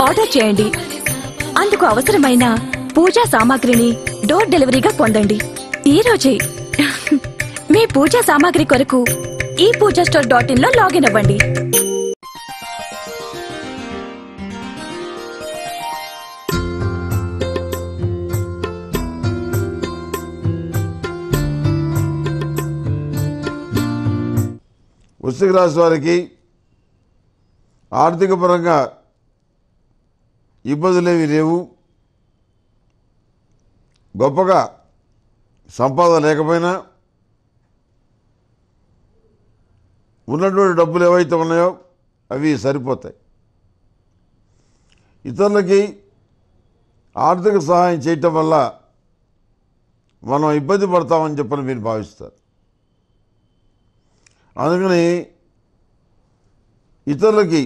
order చేయండి అందుకు అవసరమైన పూజా సామాగ్రిని డోర్ డెలివరీగా పొందండి ఈ రోజే మీ పూజా సామాగ్రి కొరకు ఈ పూజా స్టోర్ డాట్ ఇన్ లో లాగిన్ అవ్వండి వృశ్చిక రాశి వారికి ఆర్థిక పరంగా ఇబ్బందులేవి లేవు గొప్పగా సంపాదన లేకపోయినా ఉన్నటువంటి డబ్బులు ఏవైతే ఉన్నాయో అవి సరిపోతాయి ఇతరులకి ఆర్థిక సహాయం చేయటం వల్ల మనం ఇబ్బంది పడతామని చెప్పని మీరు భావిస్తారు అందుకని ఇతరులకి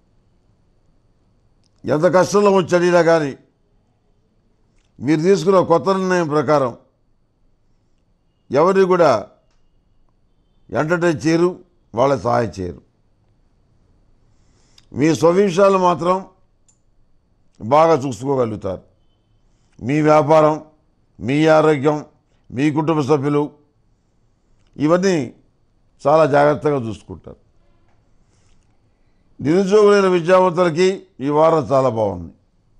ఎంత కష్టంలో వచ్చి అడిగినా కానీ మీరు తీసుకున్న కొత్త నిర్ణయం ప్రకారం ఎవరిని కూడా ఎంటర్టైన్ చేయరు వాళ్ళ సహాయం చేయరు మీ స్వవిషయాలు మాత్రం బాగా చూసుకోగలుగుతారు మీ వ్యాపారం మీ ఆరోగ్యం మీ కుటుంబ సభ్యులు ఇవన్నీ చాలా జాగ్రత్తగా చూసుకుంటారు నిరుద్యోగులైన విద్యావంతులకి ఈ వారం చాలా బాగుంది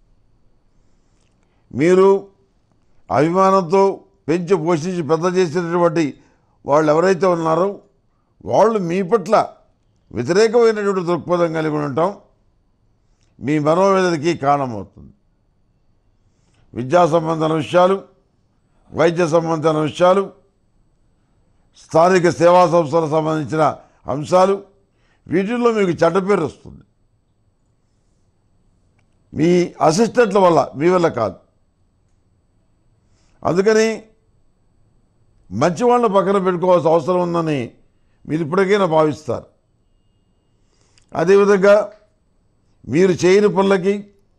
మీరు అభిమానంతో పెంచి పోషించి పెద్ద చేసినటువంటి వాళ్ళు ఎవరైతే ఉన్నారో వాళ్ళు మీ పట్ల వ్యతిరేకమైనటువంటి దృక్పథం కలిగి ఉండటం మీ మనోవేదనకి కారణమవుతుంది విద్యా సంబంధమైన విషయాలు వైద్య సంబంధమైన విషయాలు స్థానిక సేవా సంస్థలకు సంబంధించిన అంశాలు వీటిల్లో మీకు చెడ్డ పేరు వస్తుంది మీ అసిస్టెంట్ల వల్ల మీ వల్ల కాదు అందుకని మంచి వాళ్ళని పక్కన పెట్టుకోవాల్సిన అవసరం ఉందని మీరు ఇప్పటికైనా భావిస్తారు అదేవిధంగా మీరు చేయని పనులకి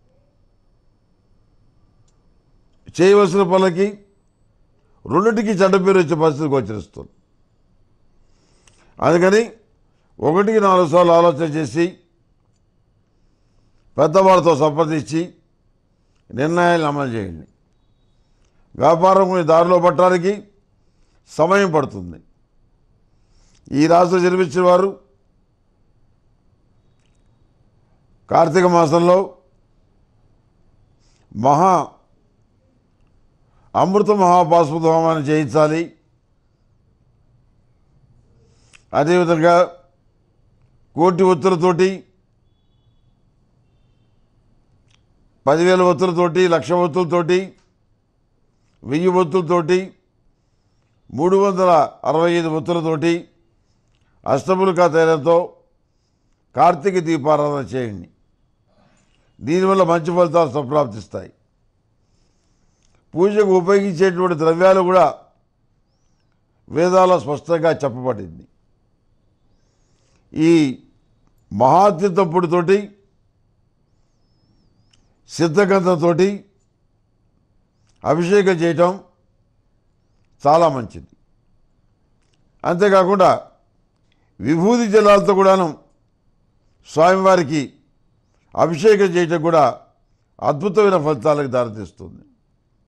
చేయవలసిన పనులకి రెండింటికి చెడ్డ పేరు వచ్చే పరిస్థితి గోచరిస్తుంది అందుకని ఒకటికి నాలుగు సార్లు ఆలోచన చేసి పెద్దవాళ్ళతో సంప్రదించి నిర్ణయాలను అమలు చేయండి వ్యాపారం మీ దారిలో పట్టడానికి సమయం పడుతుంది ఈ రాశిలో జన్మించిన వారు కార్తీక మాసంలో మహా అమృత మహాపాశుపత హోమాన్ని చేయించాలి అదేవిధంగా కోటి ఒత్తులతోటి పదివేల ఒత్తులతోటి లక్ష ఒత్తులతోటి వెయ్యి ఒత్తులతోటి మూడు వందల అరవై ఐదు ఒత్తులతోటి అష్టములుగా తైలంతో కార్తీక దీపారాధన చేయండి దీనివల్ల మంచి ఫలితాలు సంప్రాప్తిస్తాయి పూజకు ఉపయోగించేటువంటి ద్రవ్యాలు కూడా వేదాల్లో స్పష్టంగా చెప్పబడింది ఈ మహాతీర్థపుడితోటి సిద్ధగంధంతోటి అభిషేకం చేయటం చాలా మంచిది అంతేకాకుండా విభూతి జలాలతో కూడాను స్వామివారికి అభిషేకం చేయటం కూడా అద్భుతమైన ఫలితాలకు దారితీస్తుంది